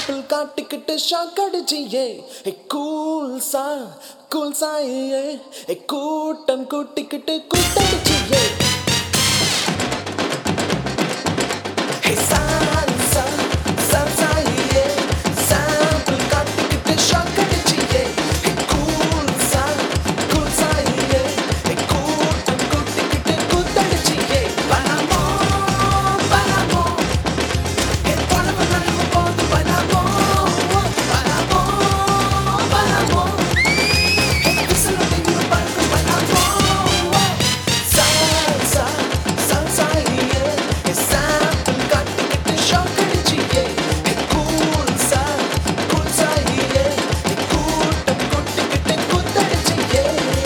Sample காட்டிக்கிட்டு shock அடிச்சியே cool சா கூல் சாயே கூட்டம் கூட்டிக்கிட்டு கூட்டடிச்சியே Hey, salsa, salsa, yeah. Sample காட்டிக்கிட்டு shock அடிச்சியே. Hey, cool sa, cool sa, yeah. Hey, கூட்டம் கூட்டிக்கிட்டு கூத்தடிச்சியே. பலமோ, பலமோ. Hey, பலமோ, பலமோ, போது பலமோ. பலமோ, பலமோ. Hey, விசிலோட இவன் பறக்கும் பலமோ. Salsa, salsa, yeah. Hey, sample காட்டிக்கிட்டு shock அடிச்சியே. Hey, cool sa, cool sa, yeah. Hey, கூட்டம் கூட்டிக்கிட்டு கூத்தடிச்சியே.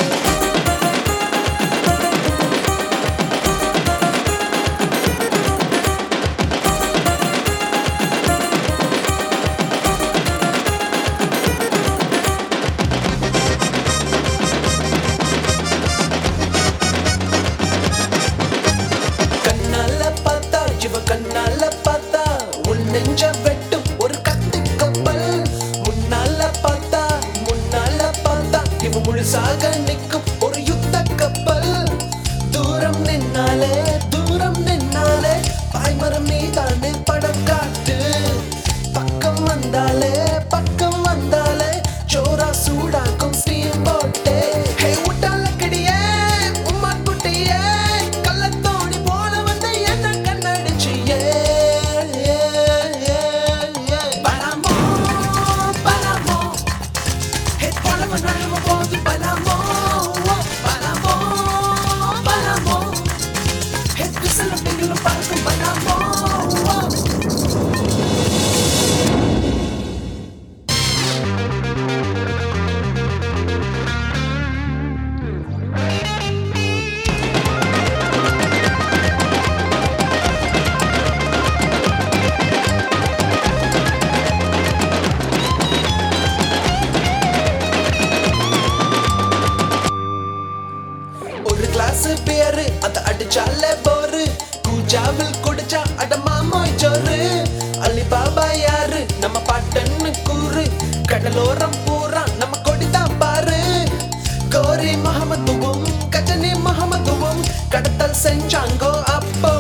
கண்ணால பார்த்தா இவ கண்ணால பார்த்தா உன் நெஞ்ச வெட்டும் ஒரு கத்தி கப்பல் முன்னால பார்த்தா முன்னால பார்த்தா இவ முழுசாக நிற்கும் ஒரு யுத்த கப்பல் தூரம் நின்னாலே தூரம் நின்னாலே பாய்மரம் நீ தானே படம் காட்டு பக்கம் வந்தாலே பக்கம் வந்தாலே ஜோரா சூடாக்கும் ஸ்டீம் போட்டே ஹே உட்டால கிடியே உம்மா குட்டியே கள்ளத்தோணி போல வந்து என்ன கண்ணடிச்சியே பலமோ பலமோ ஹே பலமோ நலமோ போது பலமோ பலமோ பலமோ ஹே பிசலும் பிங்களும் பறக்கும் பலமோ ஒரு கிளாஸ் பேரு அத அடிச்சாலே போரு கூஜாவில் குடிச்சா அடமாமோய் சோறு அலிபாபா யாரு நம்ம பாட்டன்னு கூறு கடலோரம் பூரா நம்ம கொடிதான் பாரு கோரி மஹமதுவும் கஜனி மஹமதுவும் கடத்தல் செஞ்சாங்கோ அப்போ